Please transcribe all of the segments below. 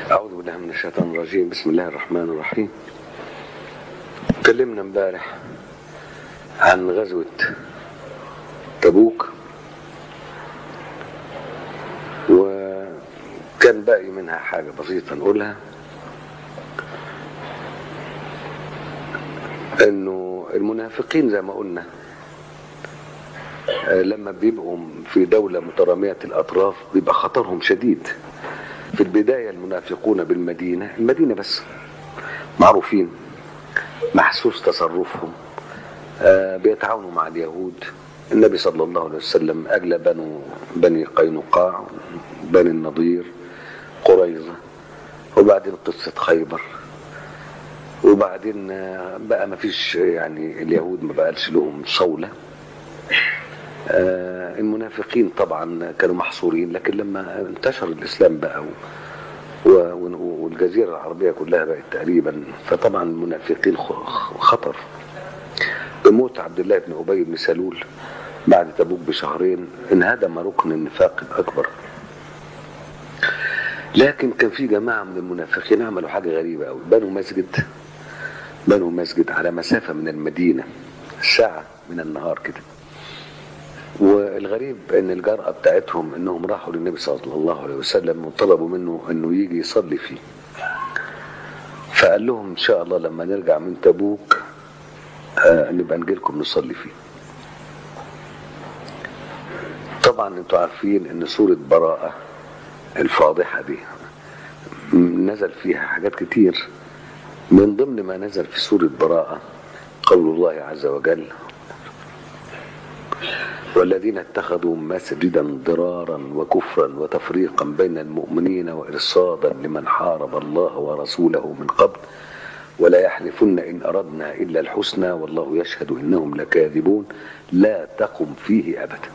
أعوذ بالله من الشيطان الرجيم بسم الله الرحمن الرحيم تكلمنا امبارح عن غزوة تبوك وكان باقي منها حاجة بسيطة نقولها انه المنافقين زي ما قلنا آه، لما بيبقوا في دولة مترامية الأطراف بيبقى خطرهم شديد في البداية المنافقون بالمدينة المدينة بس معروفين محسوس تصرفهم آه، بيتعاونوا مع اليهود النبي صلى الله عليه وسلم أجلى بنو بني قينقاع بني النضير قريظة وبعدين قصة خيبر وبعدين آه، بقى ما فيش يعني اليهود ما بقالش لهم صولة آه، المنافقين طبعا كانوا محصورين لكن لما انتشر الإسلام بقى و- و- والجزيرة العربية كلها بقت تقريبا فطبعا المنافقين خ- خطر بموت عبد الله بن أبي بن سلول بعد تبوك بشهرين انهدم ركن النفاق الأكبر لكن كان في جماعة من المنافقين عملوا حاجة غريبة أوي بنوا مسجد بنوا مسجد على مسافة من المدينة ساعة من النهار كده والغريب ان الجرأة بتاعتهم انهم راحوا للنبي صلى الله عليه وسلم وطلبوا منه انه يجي يصلي فيه فقال لهم ان شاء الله لما نرجع من تبوك آه نبقى نجي لكم نصلي فيه طبعا انتوا عارفين ان سورة براءة الفاضحة دي نزل فيها حاجات كتير من ضمن ما نزل في سورة براءة قول الله عز وجل والذين اتخذوا مسجدا ضرارا وكفرا وتفريقا بين المؤمنين وإرصادا لمن حارب الله ورسوله من قبل ولا يحلفن إن أردنا إلا الحسنى والله يشهد إنهم لكاذبون لا تقم فيه أبدا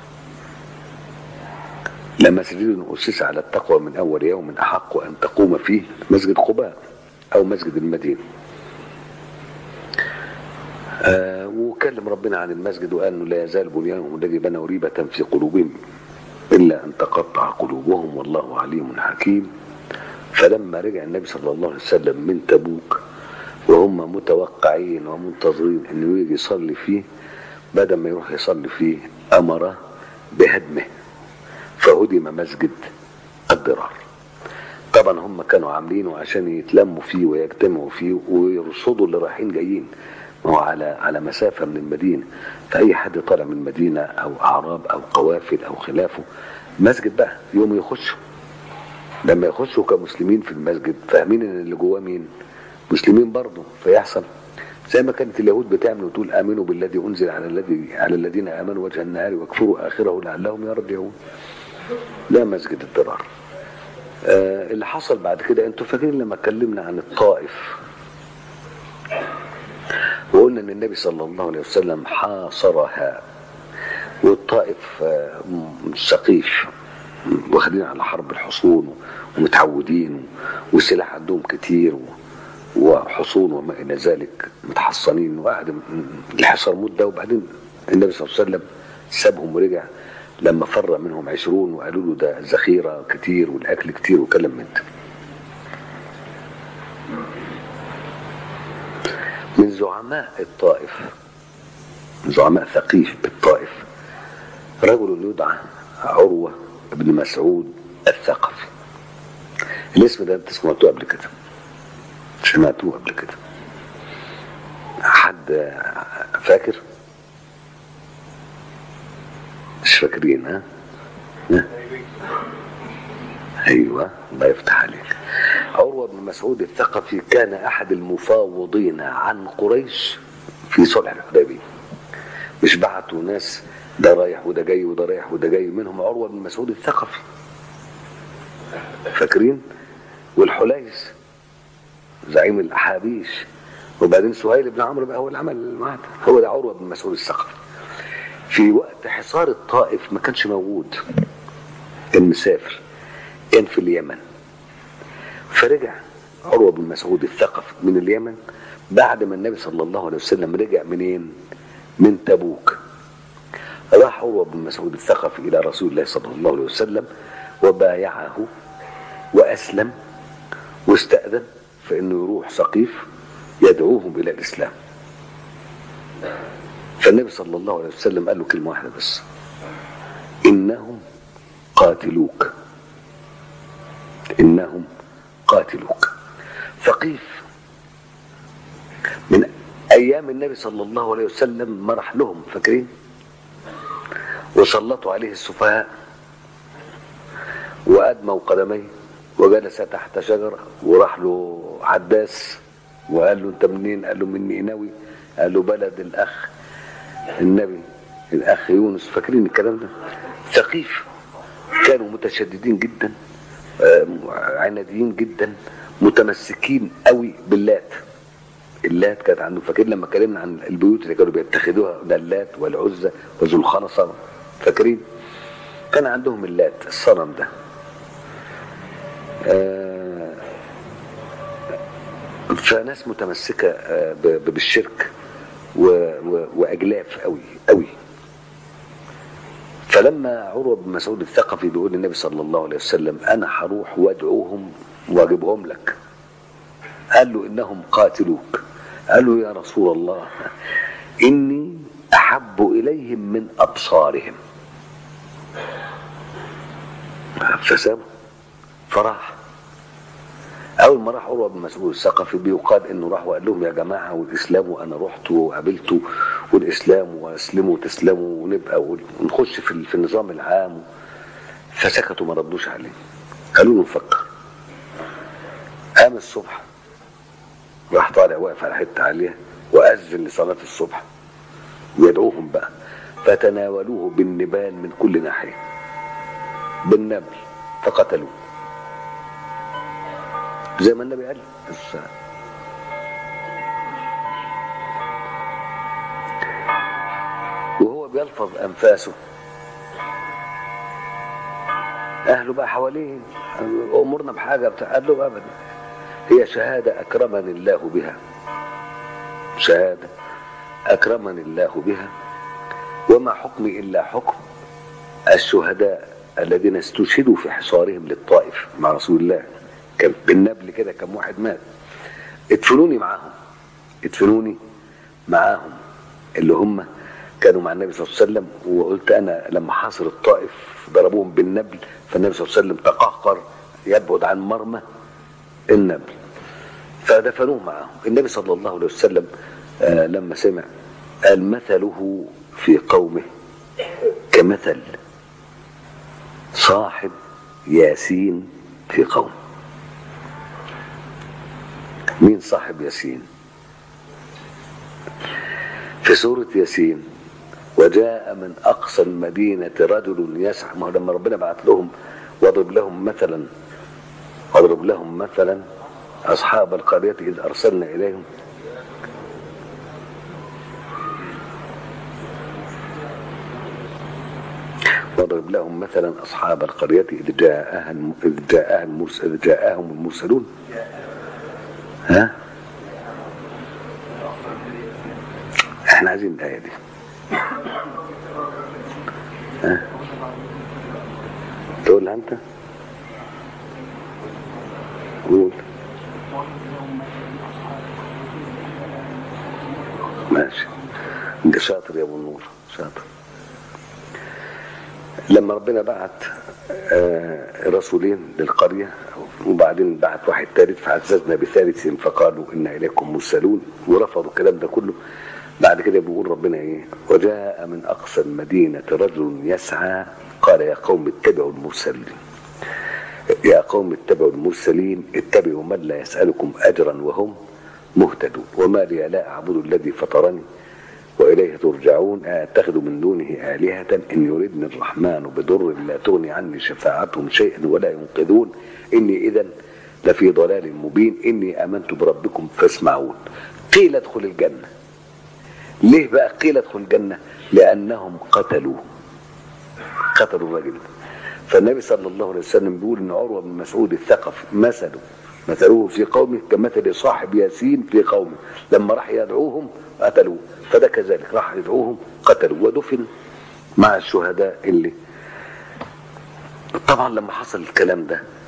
لمسجد أسس على التقوى من أول يوم أحق أن تقوم فيه مسجد قباء أو مسجد المدينة آه وكلم ربنا عن المسجد وقال انه لا يزال بنيانهم الذي بنوا ريبة في قلوبهم الا ان تقطع قلوبهم والله عليم حكيم فلما رجع النبي صلى الله عليه وسلم من تبوك وهم متوقعين ومنتظرين انه يجي يصلي فيه بدل ما يروح يصلي فيه امر بهدمه فهدم مسجد الضرار طبعا هم كانوا عاملينه عشان يتلموا فيه ويجتمعوا فيه ويرصدوا اللي رايحين جايين ما هو على على مسافه من المدينه فاي حد طالع من المدينه او اعراب او قوافل او خلافه مسجد بقى يوم يخشوا لما يخشوا كمسلمين في المسجد فاهمين ان اللي جواه مين مسلمين برضه فيحصل زي ما كانت اليهود بتعمل وتقول امنوا بالذي انزل على الذي على الذين امنوا وجه النهار واكفروا اخره لعلهم يرجعون ده مسجد الضرار آه اللي حصل بعد كده انتوا فاكرين لما اتكلمنا عن الطائف وقلنا ان النبي صلى الله عليه وسلم حاصرها والطائف آه، م- سقيف م- واخدين على حرب الحصون ومتعودين والسلاح عندهم كتير و- وحصون وما الى ذلك متحصنين وقعد م- الحصار مده وبعدين النبي صلى الله عليه وسلم سابهم ورجع لما فر منهم عشرون وقالوا له ده ذخيره كتير والاكل كتير وكلام من ده من زعماء الطائف زعماء ثقيف بالطائف رجل يدعى عروة بن مسعود الثقفي الاسم ده انت سمعتوه قبل كده سمعتوه قبل كده حد فاكر مش فاكرين ها ها؟ ايوه الله يفتح عليك عروه بن مسعود الثقفي كان احد المفاوضين عن قريش في صلح الحديبيه مش بعتوا ناس ده رايح وده جاي وده رايح وده جاي منهم عروه بن مسعود الثقفي فاكرين والحليس زعيم الاحابيش وبعدين سهيل بن عمرو بقى هو اللي عمل المعهد هو ده عروه بن مسعود الثقفي في وقت حصار الطائف ما كانش موجود كان مسافر كان في اليمن فرجع عروة بن مسعود الثقف من اليمن بعد ما النبي صلى الله عليه وسلم رجع منين من تبوك راح عروة بن مسعود الثقفي إلى رسول الله صلى الله عليه وسلم وبايعه وأسلم واستأذن فإنه يروح سقيف يدعوهم إلى الإسلام فالنبي صلى الله عليه وسلم قال له كلمة واحدة بس إنهم قاتلوك إنهم قاتلوك ثقيف من أيام النبي صلى الله عليه وسلم مرح لهم فاكرين وسلطوا عليه السفهاء وأدموا قدميه وجلس تحت شجرة وراح له عداس وقال له أنت منين؟ قال له من نينوي قال له بلد الأخ النبي الأخ يونس فاكرين الكلام ده؟ ثقيف كانوا متشددين جدا آه، عناديين جدا متمسكين قوي باللات اللات كانت عندهم فاكرين لما اتكلمنا عن البيوت اللي كانوا بيتخذوها ده اللات والعزى وذو الخنصه فاكرين كان عندهم اللات الصنم ده آه، فناس متمسكه آه، ب- ب- بالشرك و- و- واجلاف قوي قوي فلما عروه بن مسعود الثقفي بيقول للنبي صلى الله عليه وسلم انا هروح وادعوهم واجيبهم لك قال له انهم قاتلوك قال له يا رسول الله اني احب اليهم من ابصارهم فسابه فراح اول ما راح عروه بن مسعود الثقفي بيقال انه راح وقال لهم يا جماعه والاسلام وانا رحت وقابلته والاسلام واسلموا وتسلموا ونبقى ونخش في في النظام العام فسكتوا ما ردوش عليه قالوا له نفكر قام الصبح راح طالع واقف على حته عاليه واذن لصلاه الصبح ويدعوهم بقى فتناولوه بالنبال من كل ناحيه بالنبل فقتلوه زي ما النبي قال بس وهو بيلفظ انفاسه اهله بقى حواليه امرنا بحاجه بتاع قال له ابدا هي شهاده اكرمني الله بها شهاده اكرمني الله بها وما حكمي الا حكم الشهداء الذين استشهدوا في حصارهم للطائف مع رسول الله كان بالنبل كده كم واحد مات ادفنوني معاهم ادفنوني معاهم اللي هم كانوا مع النبي صلى الله عليه وسلم وقلت انا لما حاصر الطائف ضربوهم بالنبل فالنبي صلى الله عليه وسلم تقهقر يبعد عن مرمى النبل فدفنوه معهم النبي صلى الله عليه وسلم آه لما سمع قال مثله في قومه كمثل صاحب ياسين في قوم مين صاحب ياسين في سورة ياسين وجاء من أقصى المدينة رجل يسعى ما هو لما ربنا بعت لهم واضرب لهم مثلا واضرب لهم مثلا أصحاب القرية إذ أرسلنا إليهم واضرب لهم مثلا أصحاب القرية إذ جاءها الم- إذ جاءها المرس- إذ جاءهم المرسلون ها احنا عايزين الآية دي ها تقولها أنت قول ماشي انت شاطر يا ابو النور شاطر لما ربنا بعت آه، رسولين للقرية وبعدين بعت واحد ثالث فعززنا بثالث فقالوا إنا إليكم مرسلون ورفضوا الكلام ده كله بعد كده بيقول ربنا إيه وجاء من أقصى المدينة رجل يسعى قال يا قوم اتبعوا المرسلين يا قوم اتبعوا المرسلين اتبعوا من لا يسألكم أجرا وهم مهتدون وما لي لا أعبد الذي فطرني وإليه ترجعون أتخذ من دونه آلهة إن يردني الرحمن بضر لا تغني عني شفاعتهم شيئا ولا ينقذون إني إذا لفي ضلال مبين إني آمنت بربكم فاسمعون قيل ادخل الجنة ليه بقى قيل ادخل الجنة لأنهم قتلوه قتلوا الرجل فالنبي صلى الله عليه وسلم بيقول ان عروه بن مسعود الثقفي مثله مثله في قومه كمثل صاحب ياسين في قومه لما راح يدعوهم قتلوه فده كذلك راح يدعوهم قتلوه ودفن مع الشهداء اللي طبعا لما حصل الكلام ده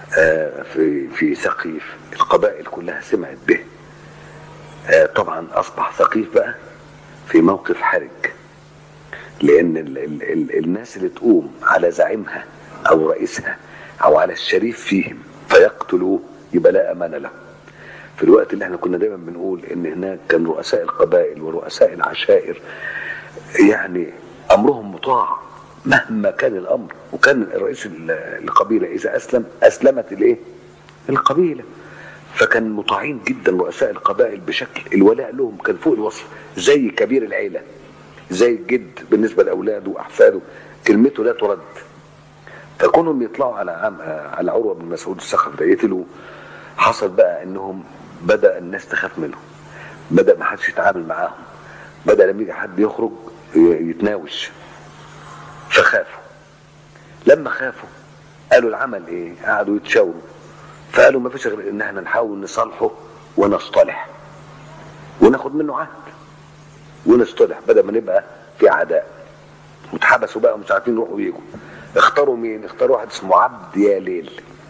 آه، في في ثقيف القبائل كلها سمعت به آه، طبعا اصبح ثقيف بقى في موقف حرج لان ال ال ال الناس اللي تقوم على زعيمها او رئيسها او على الشريف فيهم فيقتلوه يبقى لا امان له في الوقت اللي احنا كنا دايما بنقول ان هناك كان رؤساء القبائل ورؤساء العشائر يعني امرهم مطاع مهما كان الامر وكان رئيس ال- القبيله اذا اسلم اسلمت الايه القبيله فكان مطاعين جدا رؤساء القبائل بشكل الولاء لهم كان فوق الوصف زي كبير العيله زي الجد بالنسبه لاولاده واحفاده كلمته لا ترد فكونهم يطلعوا على عم على عروه بن مسعود الثقفي ده يقتلوا حصل بقى انهم بدا الناس تخاف منهم بدا ما حدش يتعامل معاهم بدا لما يجي حد يخرج ي- يتناوش فخافوا لما خافوا قالوا العمل ايه قعدوا يتشاوروا فقالوا ما فيش غير ان احنا نحاول نصالحه ونصطلح وناخد منه عهد ونصطلح بدل ما نبقى في عداء واتحبسوا بقى ومش عارفين يروحوا ويجوا اختاروا مين اختاروا واحد اسمه عبد يا ليل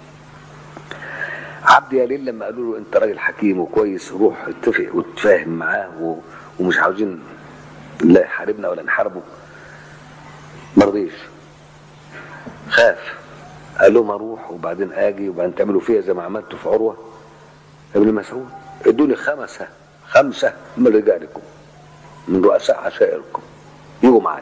عبد يا ليل لما قالوا له انت راجل حكيم وكويس روح اتفق وتفاهم معاه و... ومش عاوزين لا يحاربنا ولا نحاربه ما رضيش خاف قال لهم اروح وبعدين اجي وبعدين تعملوا فيها زي ما عملتوا في عروه ابن مسعود ادوني خمسه خمسه من رجالكم من رؤساء عشائركم يجوا معايا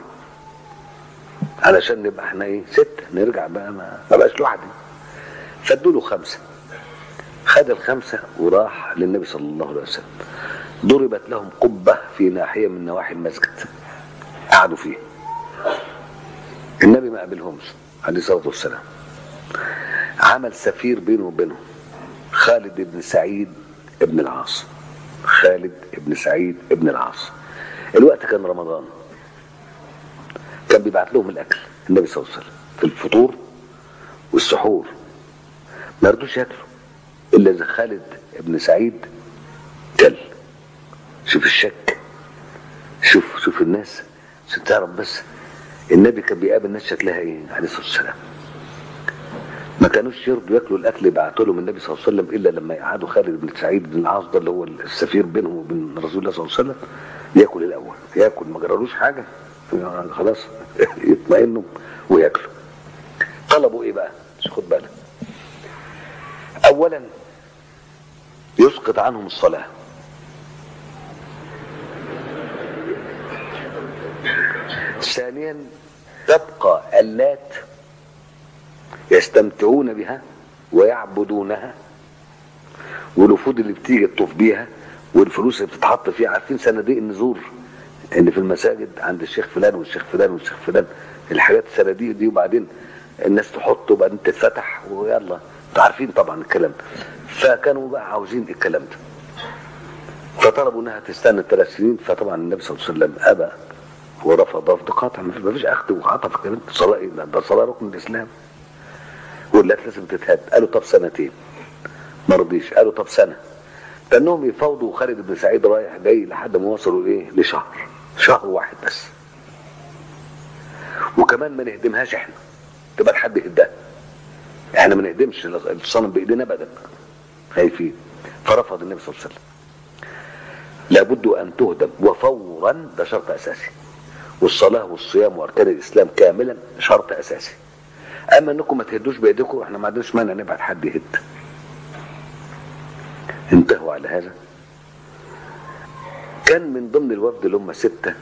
علشان نبقى احنا ايه ستة نرجع بقى ما ما بقاش لوحدي فادوا له خمسة خد الخمسة وراح للنبي صلى الله عليه وسلم ضربت لهم قبة في ناحية من نواحي المسجد قعدوا فيه النبي ما قابلهمش عليه الصلاة والسلام عمل سفير بينه وبينهم خالد بن سعيد ابن العاص خالد بن سعيد ابن العاص الوقت كان رمضان كان بيبعت لهم الاكل النبي صلى الله عليه وسلم في الفطور والسحور ما رضوش ياكلوا الا اذا خالد بن سعيد كل شوف الشك شوف شوف الناس عشان تعرف بس النبي كان بيقابل ناس شكلها ايه عليه الصلاه والسلام ما كانوش يرضوا ياكلوا الاكل يبعتوا لهم النبي صلى الله عليه وسلم الا لما يقعدوا خالد بن سعيد بن العاص ده اللي هو السفير بينهم وبين رسول الله صلى الله عليه وسلم ياكل الاول ياكل ما جرالوش حاجه خلاص يطمئنوا وياكلوا طلبوا ايه بقى مش خد بالك اولا يسقط عنهم الصلاه ثانيا تبقى اللات يستمتعون بها ويعبدونها والوفود اللي بتيجي تطوف بيها والفلوس اللي بتتحط فيها عارفين صناديق النزور اللي في المساجد عند الشيخ فلان والشيخ فلان والشيخ فلان الحاجات الصناديق دي وبعدين الناس تحط وبعدين تتفتح ويلا انتوا عارفين طبعا الكلام ده فكانوا بقى عاوزين الكلام ده فطلبوا انها تستنى ثلاث سنين فطبعا النبي صلى الله عليه وسلم ابى ورفض رفض قاطع ما فيش اخذ وعطى في الكلام ده صلاه ايه ده ده صلاه ركن الاسلام واللات لازم تتهد قالوا طب سنتين ما رضيش قالوا طب سنه كانهم يفاوضوا خالد بن سعيد رايح جاي لحد ما وصلوا ايه لشهر شهر واحد بس وكمان ما نهدمهاش احنا تبقى حد يهدها احنا ما نهدمش الصنم بايدينا ابدا خايفين فرفض النبي صلى الله عليه وسلم لابد ان تهدم وفورا ده شرط اساسي والصلاه والصيام واركان الاسلام كاملا شرط اساسي اما انكم ما تهدوش بايديكم احنا ما عندناش مانع نبعت حد يهد انتهوا على هذا كان من ضمن الوفد اللي هم ستة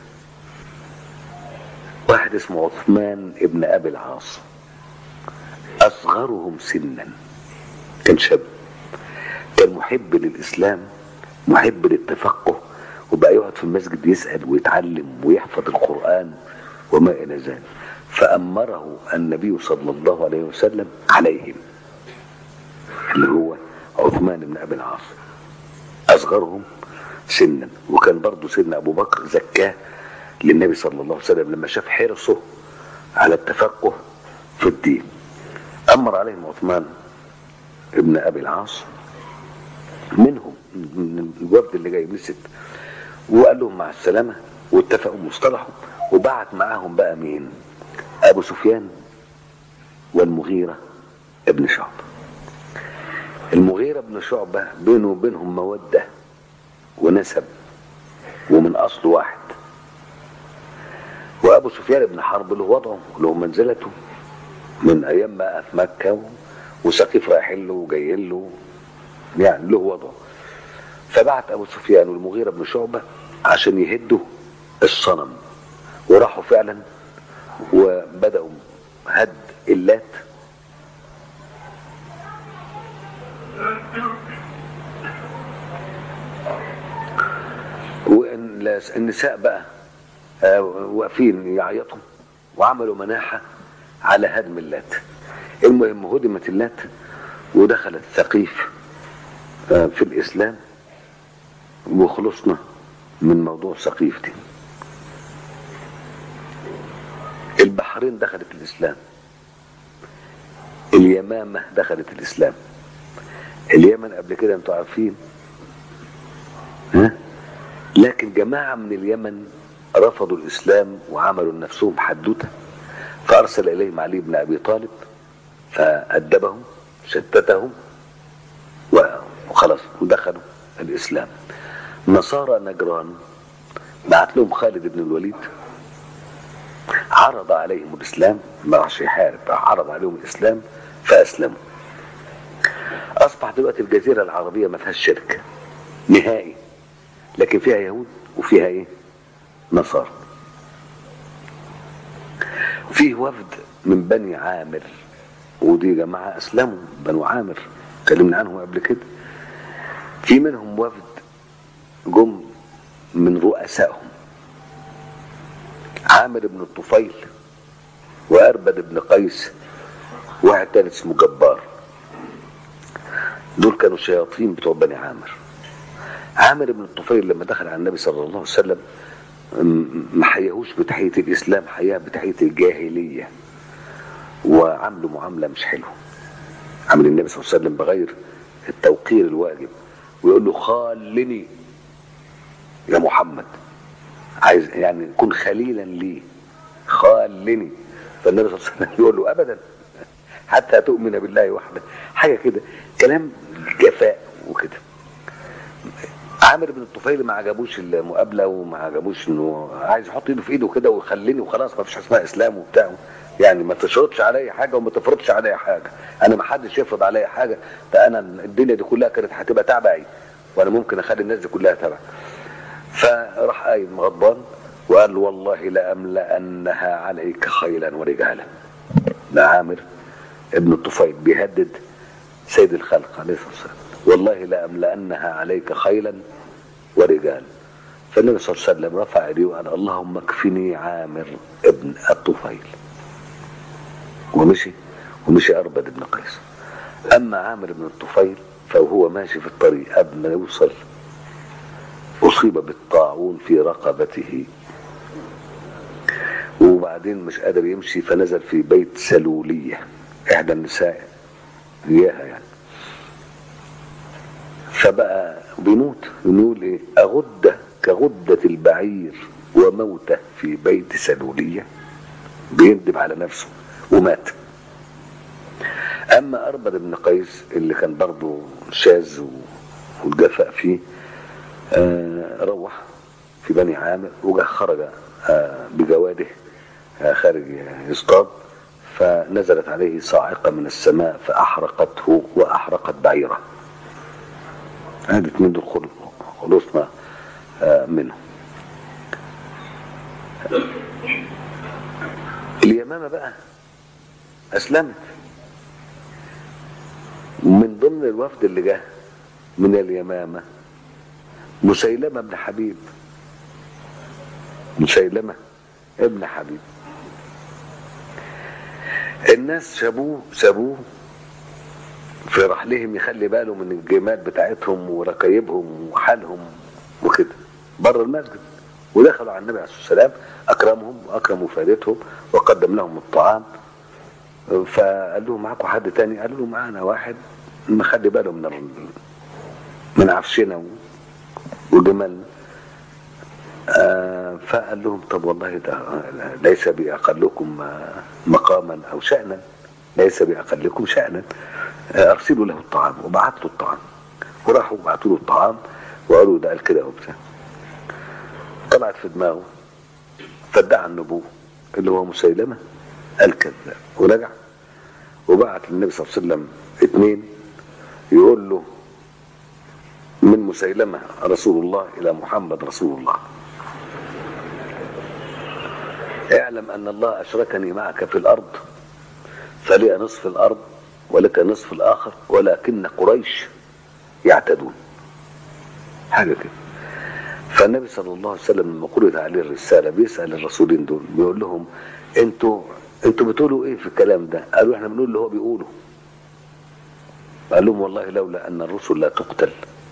واحد اسمه عثمان ابن أبي العاص أصغرهم سنا كان شاب كان محب للإسلام محب للتفقه وبقى يقعد في المسجد يسأل ويتعلم ويحفظ القرآن وما إلى ذلك فأمره النبي صلى الله عليه وسلم عليهم اللي هو عثمان بن أبي العاص أصغرهم سنا وكان برضه سيدنا أبو بكر زكاه للنبي صلى الله عليه وسلم لما شاف حرصه على التفقه في الدين أمر عليهم عثمان ابن أبي العاص منهم من الوفد اللي جاي من الست وقال لهم مع السلامة واتفقوا مصطلحوا وبعت معاهم بقى مين أبو سفيان والمغيرة ابن شعب المغيرة بن شعبة بينه وبينهم مودة ونسب ومن أصل واحد وأبو سفيان بن حرب له وضعه له منزلته من أيام ما في مكة وسقيف رايحين له وجايين له يعني له وضعه فبعت أبو سفيان والمغيرة بن شعبة عشان يهدوا الصنم وراحوا فعلا وبدأوا هد اللات والنساء بقى آه، واقفين يعيطوا وعملوا مناحة على هدم اللات المهم هدمت اللات ودخلت ثقيف آه، في الإسلام وخلصنا من موضوع ثقيف دي البحرين دخلت الإسلام اليمامة دخلت الإسلام اليمن قبل كده انتوا عارفين ها لكن جماعة من اليمن رفضوا الإسلام وعملوا لنفسهم حدوتة فأرسل إليهم علي بن أبي طالب فأدبهم شتتهم وخلاص ودخلوا الإسلام نصارى نجران بعت لهم خالد بن الوليد عرض عليهم الإسلام ما راحش يحارب عرض عليهم الإسلام فأسلموا أصبح دلوقتي الجزيرة العربية ما فيهاش شرك نهائي لكن فيها يهود وفيها ايه نصارى فيه وفد من بني عامر ودي جماعة أسلموا بنو عامر اتكلمنا عنهم قبل كده في منهم وفد جم من رؤسائهم عامر بن الطفيل وأربد بن قيس واحد تاني اسمه جبار دول كانوا شياطين بتوع بني عامر عامر بن الطفيل لما دخل على النبي صلى الله عليه وسلم ما حياهوش بتحية الإسلام حياه بتحية الجاهلية وعامله معاملة مش حلوة عامل النبي صلى الله عليه وسلم بغير التوقير الواجب ويقول له خالني يا محمد عايز يعني كن خليلا لي خالني فالنبي صلى الله عليه وسلم يقول له ابدا حتى تؤمن بالله وحده حاجه كده كلام جفاء وكده عامر بن الطفيل ما عجبوش المقابله وما عجبوش انه عايز يحط ايده في ايده كده ويخليني وخلاص ما فيش حاجه اسمها اسلام وبتاع يعني ما تشرطش عليا حاجه وما تفرضش عليا حاجه انا ما حدش يفرض عليا حاجه ده انا الدنيا دي كلها كانت هتبقى تبعي وانا ممكن اخلي الناس دي كلها تبعي فراح قايم غضبان وقال والله لأملأنها عليك خيلا ورجالا ده عامر ابن الطفيل بيهدد سيد الخلق عليه الصلاة والسلام والله لأملأنها عليك خيلا ورجالا فالنبي صلى الله عليه وسلم رفع يديه وقال اللهم اكفني عامر ابن الطفيل ومشي ومشي أربد بن قيس أما عامر بن الطفيل فهو ماشي في الطريق قبل ما يوصل أصيب بالطاعون في رقبته وبعدين مش قادر يمشي فنزل في بيت سلولية إحدى النساء إياها يعني فبقى بيموت بنقول إيه أغدة كغدة البعير وموته في بيت سلولية بيندب على نفسه ومات أما أربد بن قيس اللي كان برضه شاذ والجفاء فيه آه روح في بني عامر وجه خرج آه بجواده آه خارج يصطاد فنزلت عليه صاعقة من السماء فأحرقته وأحرقت بعيره هذه من دول خلصنا منه اليمامة بقى أسلمت من ضمن الوفد اللي جه من اليمامة مسيلمة بن حبيب مسيلمة ابن حبيب الناس سابوه سابوه في رحلهم يخلي باله من الجمال بتاعتهم وركايبهم وحالهم وكده بره المسجد ودخلوا على النبي عليه الصلاه والسلام اكرمهم واكرموا فائدتهم وقدم لهم الطعام فقال لهم معاكم حد تاني قالوا له معانا واحد مخلي باله من من عفشنا وجمالنا آه فقال لهم طب والله ده ليس بأقلكم مقاما أو شأنا ليس بأقلكم شأنا آه، ارسلوا له الطعام وبعت له الطعام وراحوا بعتوا له الطعام وقالوا ده قال كده وبتاع طلعت في دماغه فادعى النبوة اللي هو مسيلمة قال كذاب ورجع وبعت للنبي صلى الله عليه وسلم اثنين يقول له من مسيلمة رسول الله إلى محمد رسول الله اعلم أن الله أشركني معك في الأرض فلي نصف الأرض ولك نصف الآخر ولكن قريش يعتدون حاجة كده فالنبي صلى الله عليه وسلم لما قرأت عليه الرسالة بيسأل الرسولين دول بيقول لهم انتوا انتوا بتقولوا ايه في الكلام ده؟ قالوا احنا بنقول اللي هو بيقوله. قال لهم والله لولا ان الرسل لا تقتل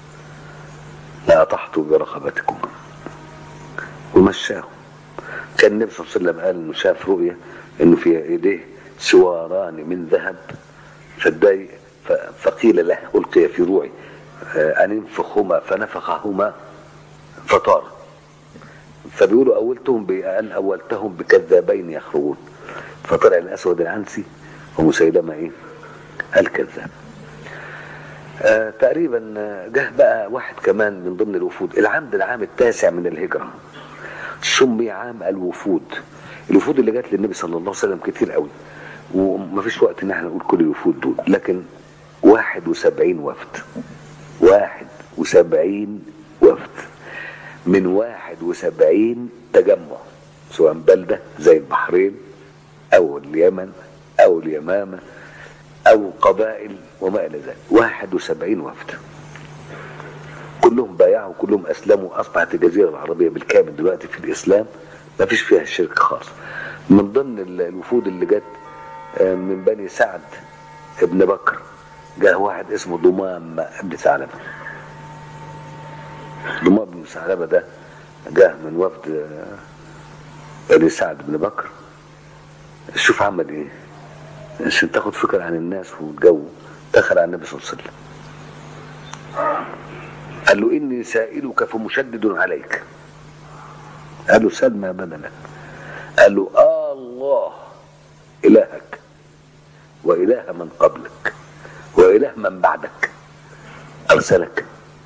لأطحت برقبتكم ومشاهم كان النبي صلى الله عليه وسلم قال انه شاف رؤيا انه في ايديه سواران من ذهب فاتضايق ف- فقيل له القي في روعي آه، ان انفخهما فنفخهما فطار فبيقولوا اولتهم بان اولتهم بكذابين يخرجون فطلع الاسود العنسي ومسيلمه ايه؟ الكذاب آه تقريبا آه، جه بقى واحد كمان من ضمن الوفود العام ده العام التاسع من الهجرة سمي عام الوفود الوفود اللي جت للنبي صلى الله عليه وسلم كتير قوي ومفيش وقت ان احنا نقول كل الوفود دول لكن واحد وسبعين وفد واحد وسبعين وفد من واحد وسبعين تجمع سواء بلدة زي البحرين او اليمن او اليمامة او قبائل وما الى ذلك 71 وفد كلهم بايعوا كلهم اسلموا اصبحت الجزيره العربيه بالكامل دلوقتي في الاسلام ما فيش فيها الشرك خالص من ضمن ال- الوفود اللي جت آه، من بني سعد ابن بكر جاء واحد اسمه ضمام ابن ثعلبه ضمام بن ثعلبه ده جاء من وفد آه، بني سعد بن بكر شوف عمل ايه عشان تاخد فكرة عن الناس والجو دخل على النبي صلى الله عليه وسلم قال له إني سائلك فمشدد عليك قال له سل ما بدا لك قال له آه الله إلهك وإله من قبلك وإله من بعدك أرسلك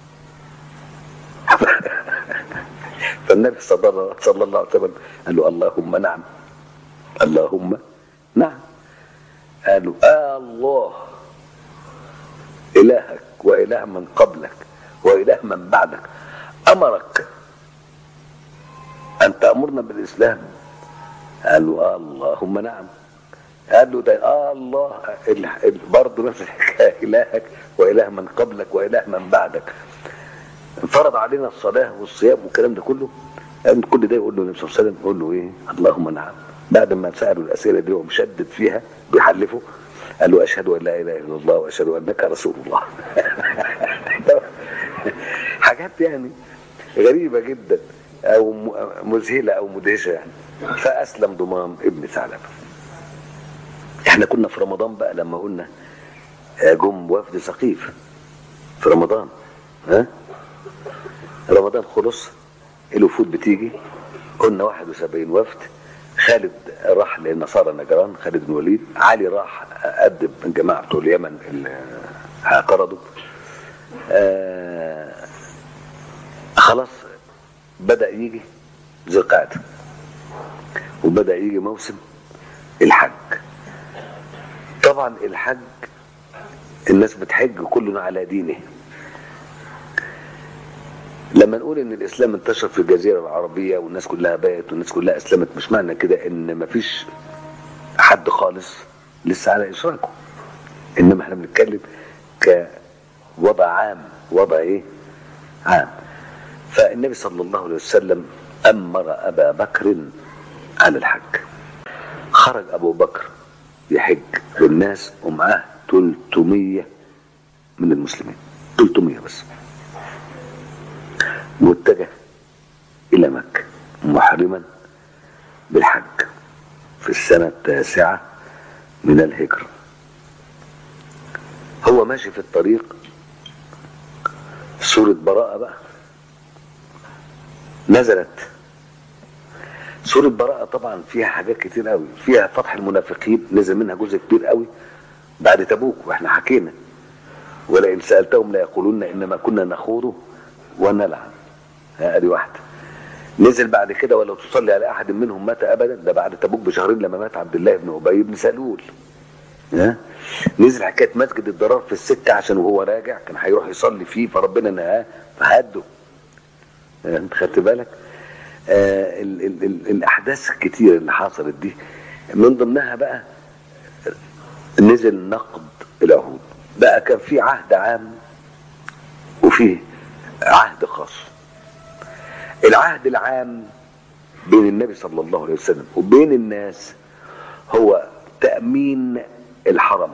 فالنبي صلى الله صلى الله عليه وسلم قال له اللهم نعم اللهم نعم قالوا آه الله إلهك وإله من قبلك وإله من بعدك أمرك أن تأمرنا بالإسلام قالوا آه اللهم نعم قال له ده آه الله ال- ال- برضه نفس الحكاية إلهك وإله من قبلك وإله من بعدك فرض علينا الصلاة والصيام والكلام ده كله قام كل ده يقول له النبي صلى الله عليه وسلم يقول له ايه اللهم نعم بعد ما سألوا الأسئلة دي ومشدد فيها بيحلفوا قال له أشهد أن لا إله إلا الله وأشهد أنك رسول الله حاجات يعني غريبة جدا أو م- مذهلة أو مدهشة يعني فأسلم ضمام ابن ثعلبة احنا كنا في رمضان بقى لما قلنا آه، جم وفد ثقيف في رمضان ها رمضان خلص الوفود بتيجي قلنا 71 وفد خالد راح لنصارى نجران خالد بن وليد علي راح أدب الجماعة بتوع اليمن اللي اعترضوا آه خلاص بدأ يجي ذي القعدة وبدأ يجي موسم الحج طبعا الحج الناس بتحج كلنا على دينه لما نقول ان الاسلام انتشر في الجزيره العربيه والناس كلها بقت والناس كلها اسلمت مش معنى كده ان مفيش حد خالص لسه على اشراكه انما احنا بنتكلم كوضع عام وضع ايه عام فالنبي صلى الله عليه وسلم امر ابا بكر على الحج خرج ابو بكر يحج بالناس ومعاه 300 من المسلمين 300 بس واتجه إلى مكة محرما بالحج في السنة التاسعة من الهجرة هو ماشي في الطريق سورة براءة بقى نزلت سورة براءة طبعا فيها حاجات كتير قوي فيها فتح المنافقين نزل منها جزء كبير قوي بعد تبوك واحنا حكينا ولئن سالتهم ليقولون انما كنا نخوض ونلعب ادي واحده نزل بعد كده ولا تصلي على احد منهم مات ابدا ده بعد تبوك بشهرين لما مات عبد الله بن ابي بن سلول ها نزل حكايه مسجد الضرار في السكه عشان وهو راجع كان هيروح يصلي فيه فربنا نهاه فهده انت خدت بالك آه ال ال ال الاحداث الكتير اللي حصلت دي من ضمنها بقى نزل نقد العهود بقى كان في عهد عام وفيه عهد خاص العهد العام بين النبي صلى الله عليه وسلم وبين الناس هو تأمين الحرم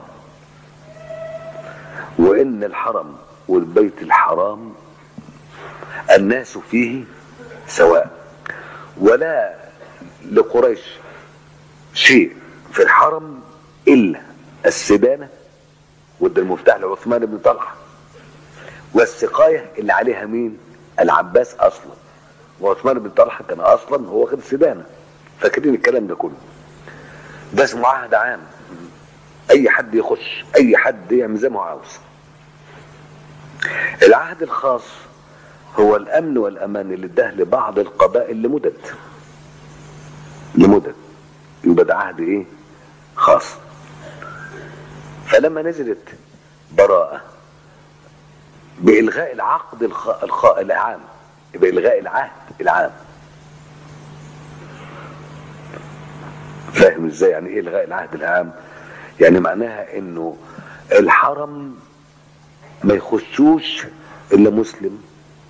وإن الحرم والبيت الحرام الناس فيه سواء ولا لقريش شيء في الحرم إلا السدانة وده المفتاح لعثمان بن طلحة والسقاية اللي عليها مين العباس أصلا وعثمان بن طلحة كان أصلا هو واخد السدانة فاكرين الكلام ده كله ده اسمه عهد عام أي حد يخش أي حد يعمل زي ما هو عاوز العهد الخاص هو الأمن والأمان اللي اداه لبعض القبائل لمدد لمدد يبقى ده عهد إيه خاص فلما نزلت براءة بإلغاء العقد الخ... الخ... العام بإلغاء العهد العام فاهم ازاي يعني ايه الغاء العهد العام يعني معناها انه الحرم ما يخشوش الا مسلم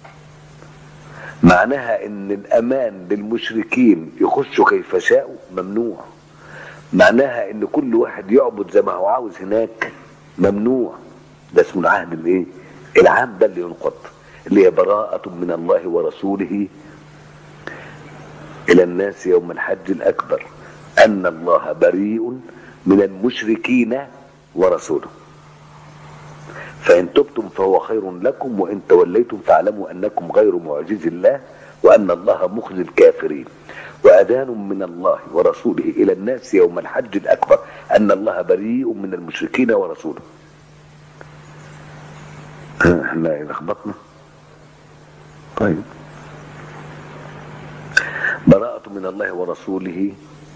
معناها ان الامان للمشركين يخشوا كيف شاءوا ممنوع معناها ان كل واحد يعبد زي ما هو عاوز هناك ممنوع ده اسمه العهد الايه العام ده اللي ينقض اللي هي براءة من الله ورسوله إلى الناس يوم الحج الأكبر أن الله بريء من المشركين ورسوله فإن تبتم فهو خير لكم وإن توليتم فاعلموا أنكم غير معجز الله وأن الله مخزي الكافرين وأذان من الله ورسوله إلى الناس يوم الحج الأكبر أن الله بريء من المشركين ورسوله احنا لخبطنا طيب براءة من الله ورسوله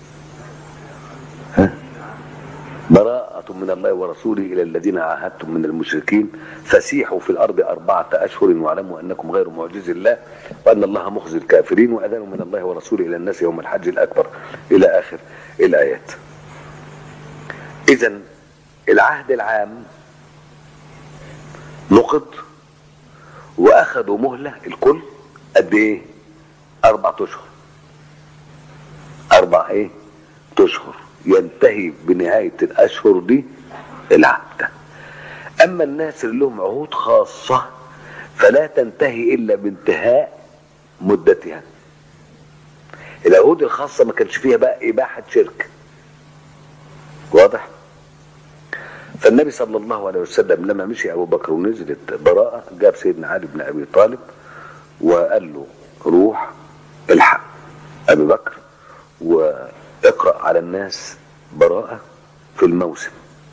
ها براءة من الله ورسوله إلى الذين عاهدتم من المشركين فسيحوا في الأرض أربعة أشهر واعلموا أنكم غير معجز الله وأن الله مخزي الكافرين وأذان من الله ورسوله إلى الناس يوم الحج الأكبر إلى آخر الآيات إذا العهد العام نقض واخدوا مهله الكل قد ايه اربع اشهر اربع ايه اشهر ينتهي بنهايه الاشهر دي العهد اما الناس اللي لهم عهود خاصه فلا تنتهي الا بانتهاء مدتها العهود الخاصه ما كانش فيها بقى اباحه شرك واضح فالنبي صلى الله عليه وسلم لما مشي ابو بكر ونزلت براءه جاب سيدنا علي بن ابي طالب وقال له روح الحق ابي بكر واقرا على الناس براءه في الموسم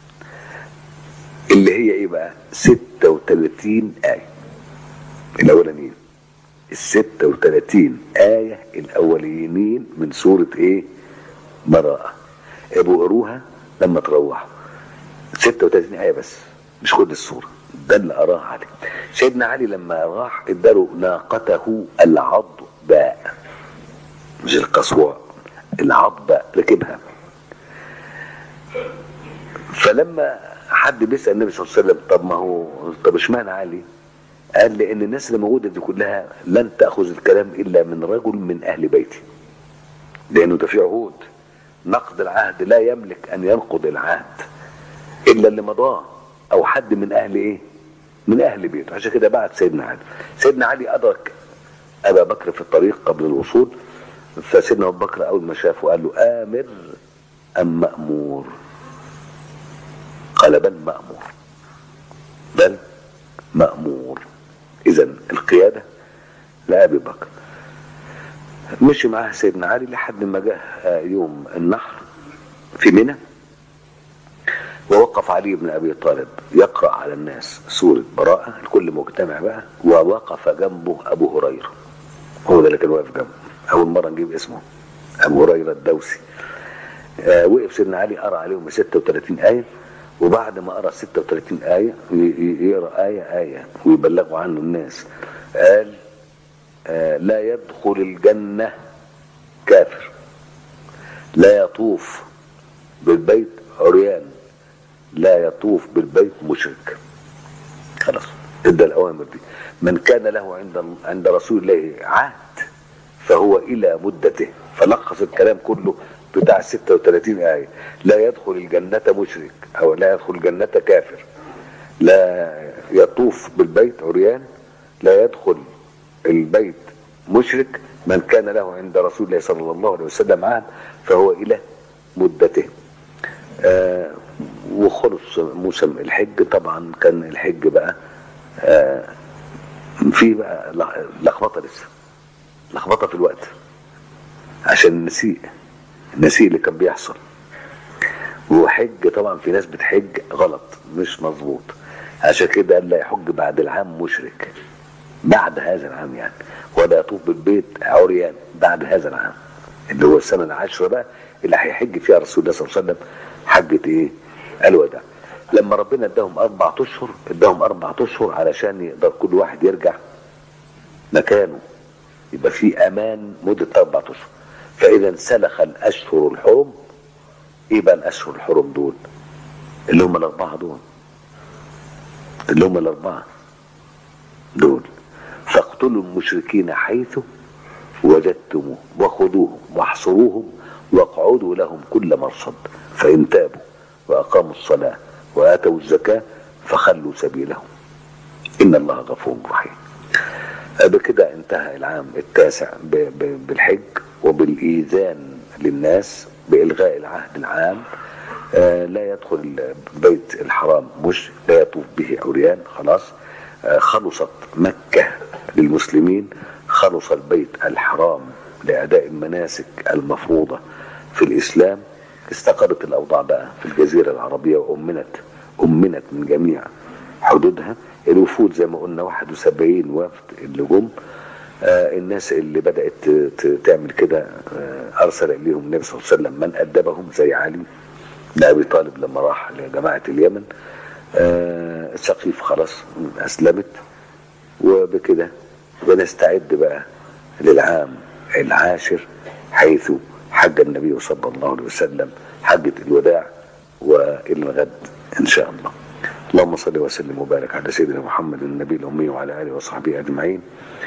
اللي هي ايه بقى 36 ايه الاولانيين ال 36 ايه الاوليين من سوره ايه براءه ابو قروها لما تروحوا 36 آية بس مش كل السورة ده اللي أراه علي سيدنا علي لما راح اداله ناقته العضباء مش القصواء العضباء ركبها فلما حد بيسأل النبي صلى الله عليه وسلم طب ما هو طب اشمعنى علي؟ قال لأن الناس اللي موجودة دي كلها لن تأخذ الكلام إلا من رجل من أهل بيتي لأنه ده في عهود نقض العهد لا يملك أن ينقض العهد الا اللي مضاه او حد من اهل ايه من اهل بيته عشان كده بعت سيدنا علي سيدنا علي ادرك ابا بكر في الطريق قبل الوصول فسيدنا ابو بكر اول ما شافه قال له امر ام مامور قال بل مامور بل مامور اذا القياده لابي بكر مشي معاه سيدنا علي لحد ما جاء يوم النحر في منى ووقف وقف علي بن ابي طالب يقرا على الناس سوره براءه الكل مجتمع بقى ووقف جنبه ابو هريره هو ده اللي كان واقف جنبه اول مره نجيب اسمه ابو هريره الدوسي آه وقف سيدنا علي قرا عليهم 36 ايه وبعد ما قرا 36 ايه ي- ي- يقرا ايه ايه ويبلغوا عنه الناس قال آه لا يدخل الجنه كافر لا يطوف بالبيت عريان لا يطوف بالبيت مشرك خلاص ادى الاوامر دي من كان له عند عند رسول الله عهد فهو الى مدته فلخص الكلام كله بتاع 36 ايه لا يدخل الجنه مشرك او لا يدخل الجنه كافر لا يطوف بالبيت عريان لا يدخل البيت مشرك من كان له عند رسول الله صلى الله عليه وسلم عهد فهو الى مدته آه وخلص موسم الحج طبعا كان الحج بقى آه في بقى لخبطه لسه لخبطه في الوقت عشان النسيء النسيء اللي كان بيحصل وحج طبعا في ناس بتحج غلط مش مظبوط عشان كده قال لا يحج بعد العام مشرك بعد هذا العام يعني ولا يطوف بالبيت عريان بعد هذا العام اللي هو السنه العاشره بقى اللي هيحج فيها رسول الله صلى الله عليه وسلم حجه ايه؟ الوداع لما ربنا اداهم اربع اشهر اداهم اربع اشهر علشان يقدر كل واحد يرجع مكانه يبقى في امان مده اربع اشهر فاذا انسلخ الاشهر الحرم ايه بقى الاشهر الحرم دول؟ اللي هم الاربعه دول اللي هم الاربعه دول فاقتلوا المشركين حيث وجدتموه وخذوهم واحصروهم واقعدوا لهم كل مرصد فإن تابوا وأقاموا الصلاة وآتوا الزكاة فخلوا سبيلهم إن الله غفور رحيم بكده انتهى العام التاسع ب- ب- بالحج وبالإيذان للناس بإلغاء العهد العام آه، لا يدخل البيت الحرام مش لا يطوف به عريان خلاص آه، خلصت مكة للمسلمين خلص البيت الحرام لأداء المناسك المفروضة في الإسلام استقرت الأوضاع بقى في الجزيرة العربية وأمنت أمنت من جميع حدودها الوفود زي ما قلنا 71 وفد اللي جم آه الناس اللي بدأت ت- ت- تعمل كده آه أرسل إليهم النبي صلى الله عليه وسلم من أدبهم زي علي بن أبي طالب لما راح لجماعة اليمن آه سقيف خلاص أسلمت وبكده بنستعد بقى للعام العاشر حيث حج النبي صلى الله عليه وسلم حجة الوداع وإلى الغد إن شاء الله اللهم صل وسلم وبارك على سيدنا محمد النبي الأمي وعلى آله وصحبه أجمعين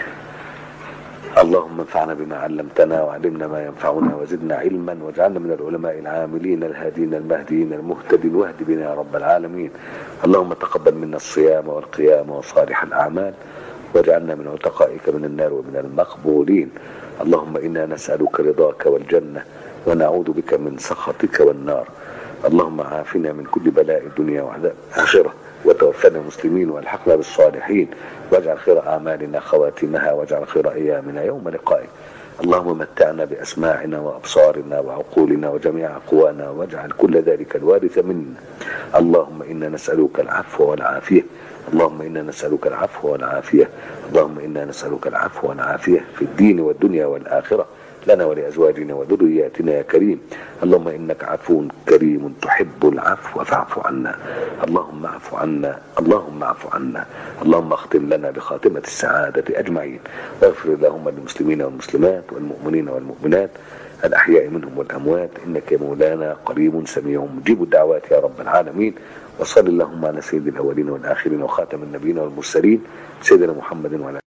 اللهم انفعنا بما علمتنا وعلمنا ما ينفعنا وزدنا علما واجعلنا من العلماء العاملين الهادين المهديين المهتدين واهد بنا يا رب العالمين اللهم تقبل منا الصيام والقيام وصالح الأعمال واجعلنا من عتقائك من النار ومن المقبولين اللهم إنا نسألك رضاك والجنة ونعوذ بك من سخطك والنار اللهم عافنا من كل بلاء الدنيا وعذاب الآخرة وتوفنا مسلمين والحقنا بالصالحين واجعل خير أعمالنا خواتمها واجعل خير أيامنا يوم لقائك اللهم متعنا بأسماعنا وأبصارنا وعقولنا وجميع قوانا واجعل كل ذلك الوارث منا اللهم إنا نسألك العفو والعافية اللهم إنا نسألك العفو والعافية اللهم إنا نسألك العفو والعافية في الدين والدنيا والآخرة لنا ولأزواجنا وذرياتنا يا كريم اللهم إنك عفو كريم تحب العفو فاعف عنا اللهم اعف عنا اللهم اعف عنا اللهم اختم لنا بخاتمة السعادة أجمعين واغفر اللهم للمسلمين والمسلمات والمؤمنين والمؤمنات الأحياء منهم والأموات إنك يا مولانا قريب سميع مجيب الدعوات يا رب العالمين وصل اللهم على سيد الأولين والآخرين وخاتم النبيين والمرسلين سيدنا محمد وعلى